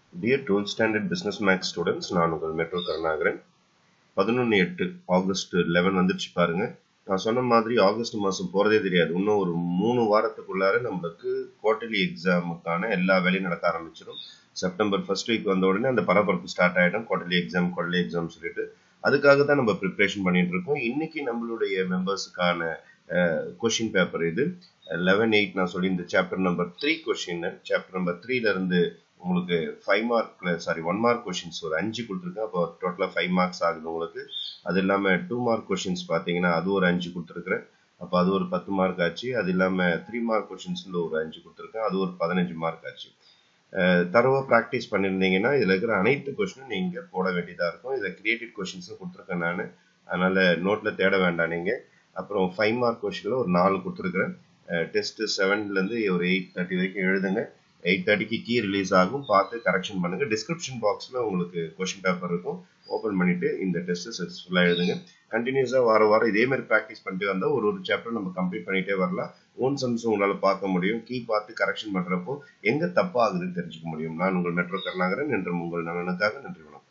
dear twelfth standard business maths students நான் உங்கள் metro Karunakaran பதினொன்று எட்டு ஆகஸ்ட் லெவன் வந்துருச்சு பாருங்க நான் சொன்ன மாதிரி ஆகஸ்ட் மாதம் போகிறதே தெரியாது இன்னும் ஒரு மூணு வாரத்துக்குள்ளார நம்மளுக்கு குவார்டர்லி எக்ஸாமுக்கான எல்லா வேலையும் நடக்க ஆரம்பிச்சிடும் செப்டம்பர் ஃபர்ஸ்ட் வீக் வந்த உடனே அந்த பரபரப்பு ஸ்டார்ட் ஆகிடும் குவார்டர்லி எக்ஸாம் குவார்டர்லி எக்ஸாம் சொல்லிட்டு அதுக்காக தான் நம்ம ப்ரிப்ரேஷன் பண்ணிட்டு இருக்கோம் இன்னைக்கு நம்மளுடைய மெம்பர்ஸுக்கான கொஷின் பேப்பர் இது லெவன் எயிட் நான் சொல்லி இந்த chapter number three question chapter number த்ரீல இருந்து உங்களுக்கு ஃபைவ் மார்க்ல சாரி ஒன் மார்க் கொஷின்ஸ் ஒரு அஞ்சு கொடுத்துருக்கேன் அப்போ டோட்டலாக ஃபைவ் மார்க்ஸ் ஆகுது உங்களுக்கு அது இல்லாமல் டூ மார்க் கொஷின்ஸ் பார்த்தீங்கன்னா அது ஒரு அஞ்சு கொடுத்துருக்குறேன் அப்போ அது ஒரு பத்து மார்க் ஆச்சு அது இல்லாமல் த்ரீ மார்க் கொஷின்ஸ்ல ஒரு அஞ்சு கொடுத்துருக்கேன் அது ஒரு பதினஞ்சு மார்க் ஆச்சு தரவாக ப்ராக்டிஸ் பண்ணியிருந்தீங்கன்னா இதில் இருக்கிற அனைத்து கொஷினும் நீங்கள் போட வேண்டியதாக இருக்கும் இதில் கிரியேட்டிவ் கொஷின்ஸும் கொடுத்துருக்கேன் நான் அதனால் நோட்டில் தேட வேண்டாம் நீங்கள் அப்புறம் ஃபைவ் மார்க் கொஷினில் ஒரு நாலு கொடுத்துருக்குறேன் டெஸ்ட்டு செவன்லேருந்து ஒரு எயிட் தேர்ட்டி வரைக்கும் எழுதுங்க எயிட் தேர்ட்டிக்கு கீ ரிலீஸ் ஆகும் பார்த்து கரெக்ஷன் பண்ணுங்க டிஸ்கிரிப்ஷன் பாக்ஸில் உங்களுக்கு கொஷின் பேப்பர் இருக்கும் ஓப்பன் பண்ணிட்டு இந்த டெஸ்ட்டை சக்ஸஸ்ஃபுல்லாக எழுதுங்க கண்டினியூஸாக வார வாரம் இதே மாதிரி ப்ராக்டிஸ் பண்ணிட்டு வந்தால் ஒரு ஒரு சாப்டர் நம்ம கம்ப்ளீட் பண்ணிட்டே வரலாம் ஓன் சம்ஸ் உங்களால் பார்க்க முடியும் கீ பார்த்து கரெக்ஷன் பண்ணுறப்போ எங்கே தப்பாகுதுன்னு தெரிஞ்சுக்க முடியும் நான் உங்கள் மெட்ரோ கருணாகரன் என்றும் உங்கள் நலனுக்காக நன்றி வணக்கம்